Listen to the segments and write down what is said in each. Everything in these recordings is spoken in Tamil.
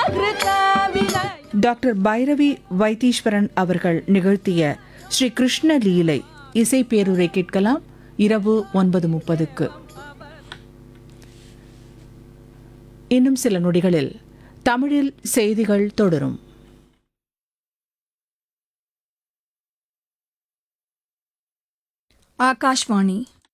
டாக்டர் பைரவி வைத்தீஸ்வரன் அவர்கள் நிகழ்த்திய ஸ்ரீ கிருஷ்ண லீலை இசை பேருரை கேட்கலாம் இரவு ஒன்பது முப்பதுக்கு இன்னும் சில நொடிகளில் தமிழில் செய்திகள் தொடரும் ஆகாஷ்வாணி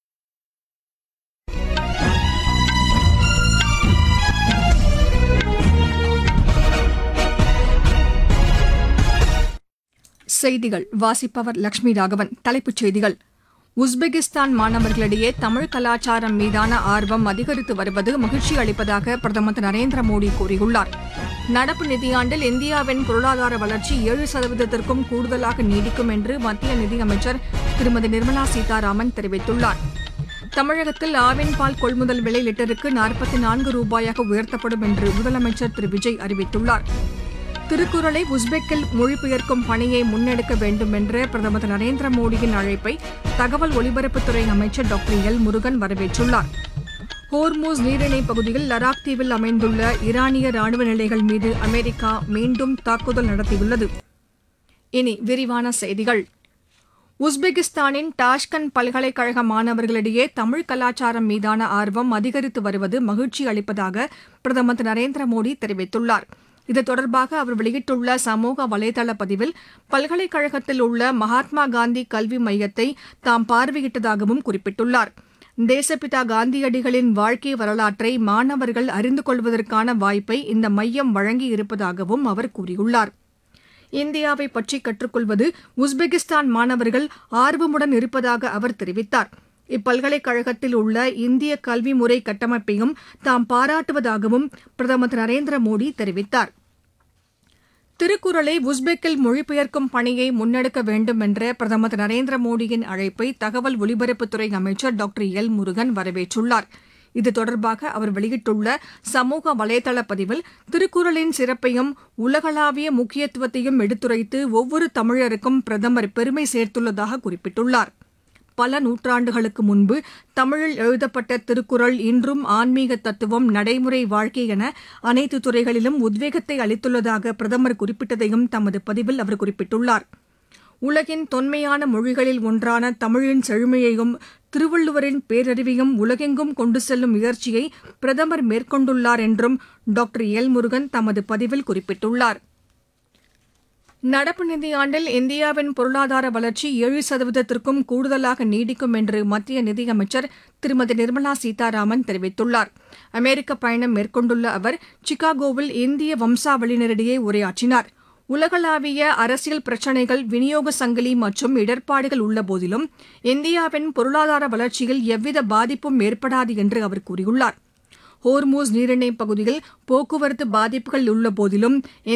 செய்திகள் வாசிப்பவர் லட்சுமி ராகவன் தலைப்புச் செய்திகள் உஸ்பெகிஸ்தான் மாணவர்களிடையே தமிழ் கலாச்சாரம் மீதான ஆர்வம் அதிகரித்து வருவது மகிழ்ச்சி அளிப்பதாக பிரதமர் திரு நரேந்திர மோடி கூறியுள்ளார் நடப்பு நிதியாண்டில் இந்தியாவின் பொருளாதார வளர்ச்சி ஏழு சதவீதத்திற்கும் கூடுதலாக நீடிக்கும் என்று மத்திய நிதியமைச்சர் திருமதி நிர்மலா சீதாராமன் தெரிவித்துள்ளார் தமிழகத்தில் ஆவின் பால் கொள்முதல் விலை லிட்டருக்கு நாற்பத்தி நான்கு ரூபாயாக உயர்த்தப்படும் என்று முதலமைச்சர் திரு விஜய் அறிவித்துள்ளார் திருக்குறளை உஸ்பெக்கில் மொழிபெயர்க்கும் பணியை முன்னெடுக்க வேண்டும் என்ற பிரதமர் திரு நரேந்திர மோடியின் அழைப்பை தகவல் ஒலிபரப்புத்துறை அமைச்சர் டாக்டர் எல் முருகன் வரவேற்றுள்ளார் ஹோர்மூஸ் நீரிணை பகுதியில் லடாக் தீவில் அமைந்துள்ள ஈரானிய ராணுவ நிலைகள் மீது அமெரிக்கா மீண்டும் தாக்குதல் நடத்தியுள்ளது இனி விரிவான செய்திகள் உஸ்பெகிஸ்தானின் டாஷ்கண்ட் பல்கலைக்கழக மாணவர்களிடையே தமிழ் கலாச்சாரம் மீதான ஆர்வம் அதிகரித்து வருவது மகிழ்ச்சி அளிப்பதாக பிரதமர் திரு நரேந்திர மோடி தெரிவித்துள்ளார் இது தொடர்பாக அவர் வெளியிட்டுள்ள சமூக வலைதள பதிவில் பல்கலைக்கழகத்தில் உள்ள மகாத்மா காந்தி கல்வி மையத்தை தாம் பார்வையிட்டதாகவும் குறிப்பிட்டுள்ளார் தேசப்பிதா காந்தியடிகளின் வாழ்க்கை வரலாற்றை மாணவர்கள் அறிந்து கொள்வதற்கான வாய்ப்பை இந்த மையம் வழங்கி இருப்பதாகவும் அவர் கூறியுள்ளார் இந்தியாவை பற்றி கற்றுக்கொள்வது உஸ்பெகிஸ்தான் மாணவர்கள் ஆர்வமுடன் இருப்பதாக அவர் தெரிவித்தார் இப்பல்கலைக்கழகத்தில் உள்ள இந்திய கல்வி முறை கட்டமைப்பையும் தாம் பாராட்டுவதாகவும் பிரதமர் திரு நரேந்திர மோடி தெரிவித்தார் திருக்குறளை உஸ்பெக்கில் மொழிபெயர்க்கும் பணியை முன்னெடுக்க வேண்டும் என்ற பிரதமர் திரு நரேந்திர மோடியின் அழைப்பை தகவல் ஒலிபரப்புத்துறை அமைச்சர் டாக்டர் எல் முருகன் வரவேற்றுள்ளார் இது தொடர்பாக அவர் வெளியிட்டுள்ள சமூக வலைதள பதிவில் திருக்குறளின் சிறப்பையும் உலகளாவிய முக்கியத்துவத்தையும் எடுத்துரைத்து ஒவ்வொரு தமிழருக்கும் பிரதமர் பெருமை சேர்த்துள்ளதாக குறிப்பிட்டுள்ளார் பல நூற்றாண்டுகளுக்கு முன்பு தமிழில் எழுதப்பட்ட திருக்குறள் இன்றும் ஆன்மீக தத்துவம் நடைமுறை வாழ்க்கை என அனைத்து துறைகளிலும் உத்வேகத்தை அளித்துள்ளதாக பிரதமர் குறிப்பிட்டதையும் தமது பதிவில் அவர் குறிப்பிட்டுள்ளார் உலகின் தொன்மையான மொழிகளில் ஒன்றான தமிழின் செழுமையையும் திருவள்ளுவரின் பேரறிவையும் உலகெங்கும் கொண்டு செல்லும் முயற்சியை பிரதமர் மேற்கொண்டுள்ளார் என்றும் டாக்டர் எல் முருகன் தமது பதிவில் குறிப்பிட்டுள்ளார் நடப்பு நிதியாண்டில் இந்தியாவின் பொருளாதார வளர்ச்சி ஏழு சதவீதத்திற்கும் கூடுதலாக நீடிக்கும் என்று மத்திய நிதியமைச்சர் திருமதி நிர்மலா சீதாராமன் தெரிவித்துள்ளார் அமெரிக்க பயணம் மேற்கொண்டுள்ள அவர் சிகாகோவில் இந்திய வம்சாவளியினரிடையே உரையாற்றினார் உலகளாவிய அரசியல் பிரச்சினைகள் விநியோக சங்கிலி மற்றும் இடர்பாடுகள் உள்ளபோதிலும் இந்தியாவின் பொருளாதார வளர்ச்சியில் எவ்வித பாதிப்பும் ஏற்படாது என்று அவர் கூறியுள்ளார் ஹோர்மூஸ் நீரிணை பகுதியில் போக்குவரத்து பாதிப்புகள் உள்ளபோதிலும்